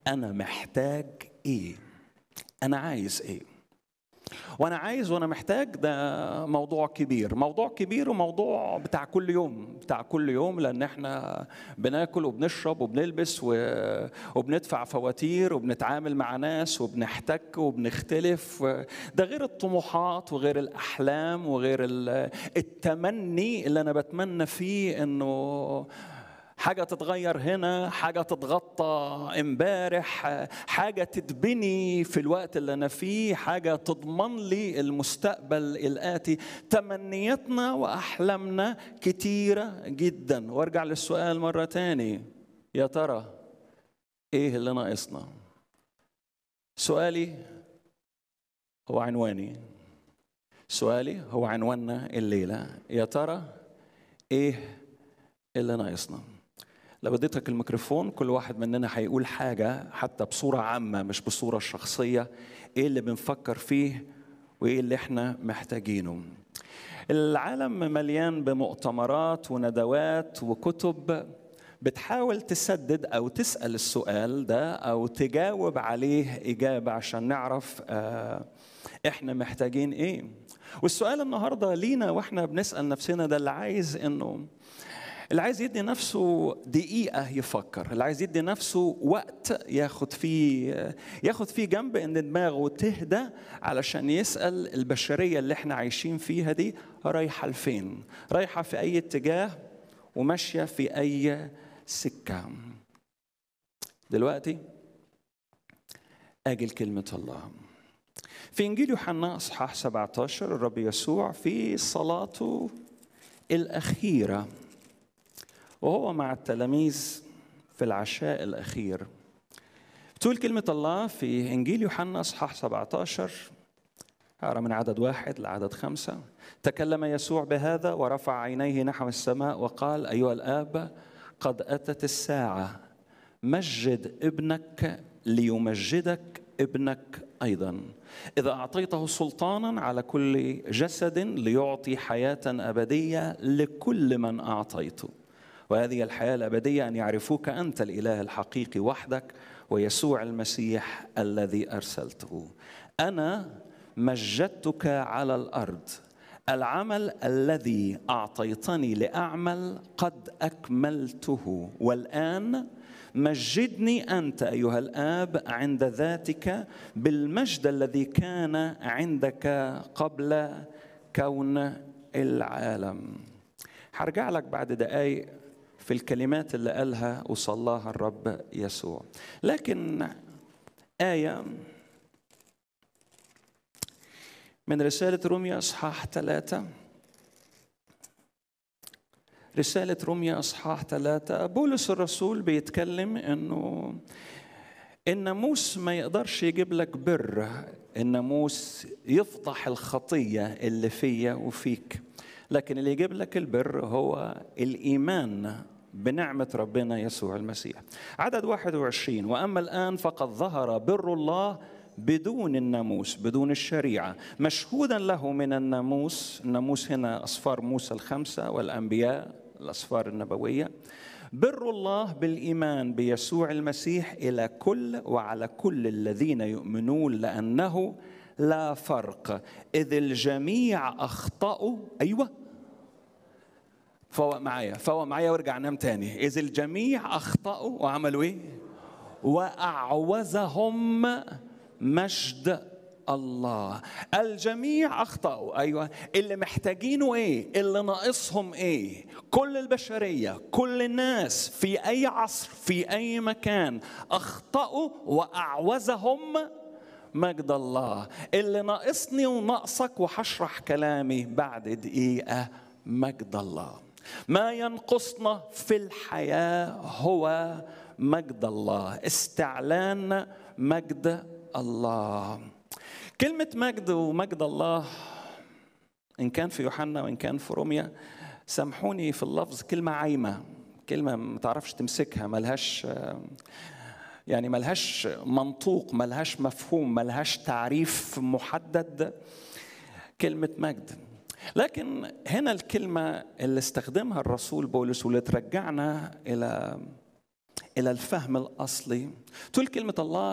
انا محتاج ايه انا عايز ايه وانا عايز وانا محتاج ده موضوع كبير موضوع كبير وموضوع بتاع كل يوم بتاع كل يوم لان احنا بناكل وبنشرب وبنلبس وبندفع فواتير وبنتعامل مع ناس وبنحتك وبنختلف ده غير الطموحات وغير الاحلام وغير التمني اللي انا بتمنى فيه انه حاجة تتغير هنا حاجة تتغطى امبارح حاجة تتبني في الوقت اللي أنا فيه حاجة تضمن لي المستقبل الآتي تمنياتنا وأحلامنا كتيرة جدا وارجع للسؤال مرة تاني يا ترى إيه اللي ناقصنا سؤالي هو عنواني سؤالي هو عنواننا الليلة يا ترى إيه اللي ناقصنا لو اديتك الميكروفون كل واحد مننا هيقول حاجة حتى بصورة عامة مش بصورة شخصية ايه اللي بنفكر فيه وايه اللي احنا محتاجينه العالم مليان بمؤتمرات وندوات وكتب بتحاول تسدد او تسال السؤال ده او تجاوب عليه اجابه عشان نعرف اه احنا محتاجين ايه والسؤال النهارده لينا واحنا بنسال نفسنا ده اللي عايز انه اللي عايز يدي نفسه دقيقة يفكر اللي عايز يدي نفسه وقت ياخد فيه ياخد فيه جنب ان دماغه تهدى علشان يسأل البشرية اللي احنا عايشين فيها دي رايحة لفين رايحة في أي اتجاه وماشية في أي سكة دلوقتي أجل كلمة الله في إنجيل يوحنا إصحاح 17 الرب يسوع في صلاته الأخيرة وهو مع التلاميذ في العشاء الأخير تقول كلمة الله في إنجيل يوحنا أصحاح 17 أقرأ من عدد واحد لعدد خمسة تكلم يسوع بهذا ورفع عينيه نحو السماء وقال أيها الآب قد أتت الساعة مجد ابنك ليمجدك ابنك أيضا إذا أعطيته سلطانا على كل جسد ليعطي حياة أبدية لكل من أعطيته وهذه الحياة الأبدية أن يعرفوك أنت الإله الحقيقي وحدك ويسوع المسيح الذي أرسلته أنا مجدتك على الأرض العمل الذي أعطيتني لأعمل قد أكملته والآن مجدني أنت أيها الآب عند ذاتك بالمجد الذي كان عندك قبل كون العالم هرجع لك بعد دقايق في الكلمات اللي قالها وصلاها الرب يسوع لكن آية من رسالة روميا أصحاح ثلاثة رسالة روميا أصحاح ثلاثة بولس الرسول بيتكلم إنه الناموس ما يقدرش يجيب لك بر الناموس يفضح الخطية اللي فيا وفيك لكن اللي يجيب لك البر هو الإيمان بنعمة ربنا يسوع المسيح عدد 21 وأما الآن فقد ظهر بر الله بدون الناموس بدون الشريعة مشهودا له من الناموس الناموس هنا أصفار موسى الخمسة والأنبياء الأصفار النبوية بر الله بالإيمان بيسوع المسيح إلى كل وعلى كل الذين يؤمنون لأنه لا فرق إذ الجميع أخطأوا أيوة فوق معايا فوق معايا وارجع نام تاني إذ الجميع أخطأوا وعملوا إيه وأعوزهم مجد الله الجميع اخطاوا ايوه اللي محتاجينه ايه اللي ناقصهم ايه كل البشريه كل الناس في اي عصر في اي مكان اخطاوا واعوزهم مجد الله اللي ناقصني وناقصك وهشرح كلامي بعد دقيقه مجد الله ما ينقصنا في الحياه هو مجد الله استعلان مجد الله كلمة مجد ومجد الله إن كان في يوحنا وإن كان في روميا سامحوني في اللفظ كلمة عايمة كلمة ما تعرفش تمسكها ملهاش يعني ملهاش منطوق ملهاش مفهوم ملهاش تعريف محدد كلمة مجد لكن هنا الكلمة اللي استخدمها الرسول بولس واللي ترجعنا إلى الى الفهم الاصلي تقول كلمه الله